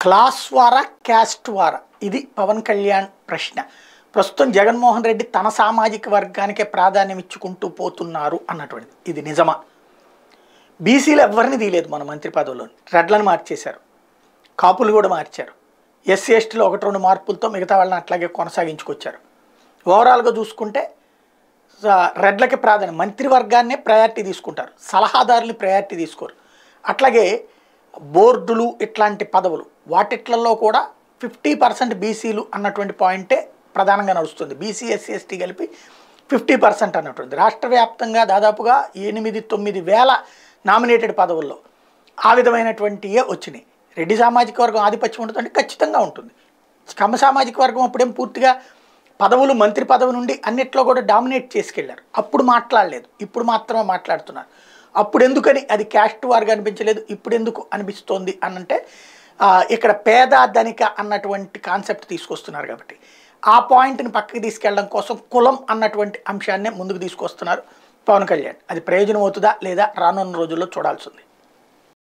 class వారా caste వారా ఇది పవన్ కళ్యాణ్ ప్రశ్న ప్రస్తుతం జగన్మోహన్ రెడ్డి తన సామాజిక వర్గానికే ప్రాధాన్యం ఇచ్చుకుంటూ పోతున్నారు అన్నటువంటిది ఇది నిజమా బీసీలు ఎవరిని తీయలేదు మన మంత్రి పదవిలో రెడ్లను మార్చేశారు కాపులు కూడా మార్చారు ఎస్సీ ఎస్టీలో ఒకటి రెండు మార్పులతో మిగతా వాళ్ళని అట్లాగే కొనసాగించుకొచ్చారు ఓవరాల్గా చూసుకుంటే స- రెడ్లకి ప్రాధాన్యం మంత్రివర్గాన్నే ప్రయారిటీ తీసుకుంటారు సలహాదారుని ప్రయారిటీ తీసుకోరు అట్లాగే బోర్డులు ఇట్లాంటి పదవులు వాటిట్లలో కూడా ఫిఫ్టీ పర్సెంట్ బీసీలు అన్నటువంటి పాయింటే ప్రధానంగా నడుస్తుంది బీసీ ఎస్సీ ఎస్టీ కలిపి ఫిఫ్టీ పర్సెంట్ అన్నటువంటి రాష్ట్ర వ్యాప్తంగా దాదాపుగా ఎనిమిది తొమ్మిది వేల నామినేటెడ్ పదవుల్లో ఆ విధమైనటువంటివే వచ్చినాయి రెడ్డి సామాజిక వర్గం ఆధిపత్యం ఉంటుందంటే ఖచ్చితంగా ఉంటుంది కమ్మ సామాజిక వర్గం అప్పుడేం పూర్తిగా పదవులు మంత్రి పదవి నుండి అన్నిట్లో కూడా డామినేట్ చేసుకెళ్లారు అప్పుడు మాట్లాడలేదు ఇప్పుడు మాత్రమే మాట్లాడుతున్నారు అప్పుడు ఎందుకని అది క్యాస్ట్ వార్గా అనిపించలేదు ఇప్పుడు ఎందుకు అనిపిస్తోంది అనంటే ఆ, ఇక్కడ పేద ధనిక అన్నటువంటి కాన్సెప్ట్ తీసుకొస్తున్నారు కాబట్టి ఆ పాయింట్ని పక్కకి తీసుకెళ్ళడం కోసం కులం అన్నటువంటి అంశాన్నే ముందుకు తీసుకొస్తున్నారు పవన్ కళ్యాణ్ అది ప్రయోజనం అవుతుందా లేదా రానున్న రోజుల్లో చూడాల్సి ఉంది